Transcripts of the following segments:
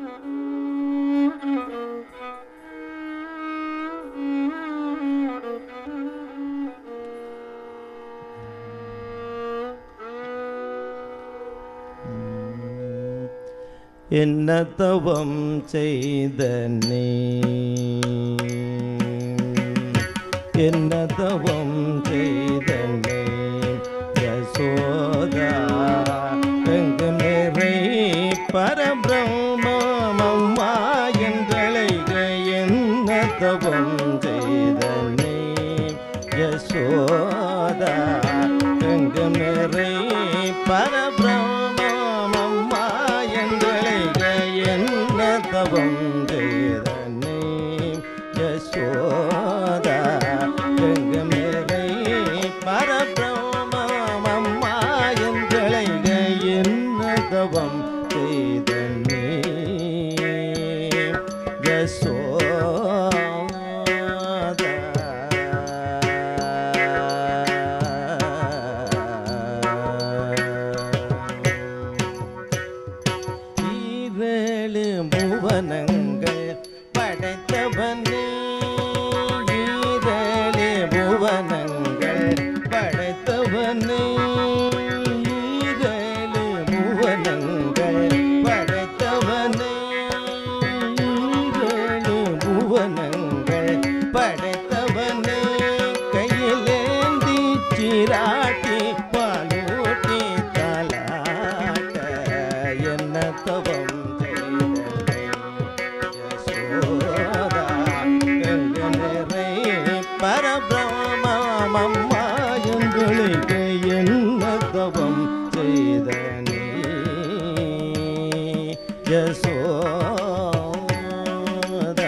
என்ன தவம் செய்த நீ என்ன தவம் செய்த நீ யசோதா எங்கு நிறை பரபிரம்மம்மா என்றழைக என்ன தவம் செய்த நீ யசோதா எங்கு நிறை பரபிரம்மம்மா என்றழைக என்ன தவம் செய்த நீ யசோதா எங்கு நிறை பரபிரம்மம்மா என்றழைக என்ன தவம் செய்த நீ ஈரேழு புவனங்கள் படைத்தவனே ஈரேழு புவனங்கள் படைத்தவனே ஈரேழு புவனங்கள் படைத்தவனே ஈரேழு புவனங்கள் படைத்தவனே கையிலேந்தி சிராட்டி பாலூட்டி தாலாட்ட என்ன தவம் செய்தனை யசோதா எங்கு நிறை பரபிரமம்மா எங்களுக்கு என்ன தவம் செய்தனே யசோதா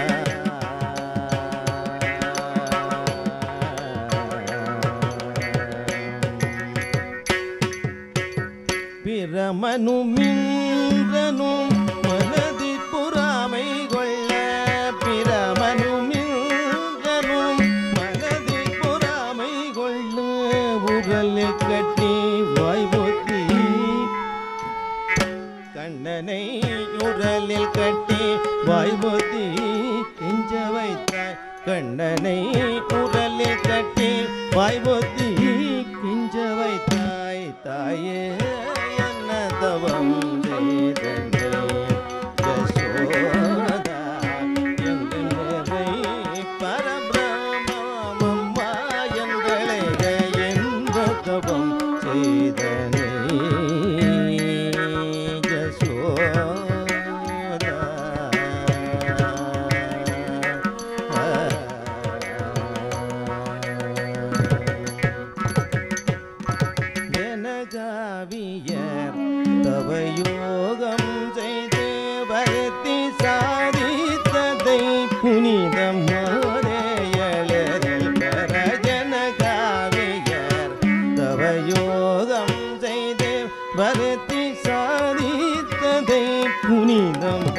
பிரமனும் இந்திரனும் மனதிற் புறாமை கொள்ள பிரமனும் இந்திரனும் மனதிற் புறாமை கொள்ள உரலில் கட்டி வாய்பொத்தி கண்ணனை உரலில் கட்டி வாய்பொத்தி கெஞ்ச வைத்தாய் கண்ணனை உரலில் கட்டி வாய்பொத்தி கெஞ்ச வைத்தாய் தாயே என்ன தவம் செய்தனே யசோதா எங்கு நிறை பரபிரமம்மா என்றழைக எந்த தவம் செய்தனே யசோதா எனகாவியர் தவயோகம் செய்து வருத்தி சாதித்ததை புனிதம் மோரேயலரில் பெற ஜனகாவியர் தவயோகம் செய்து வருத்தி சாதித்ததை புனிதம்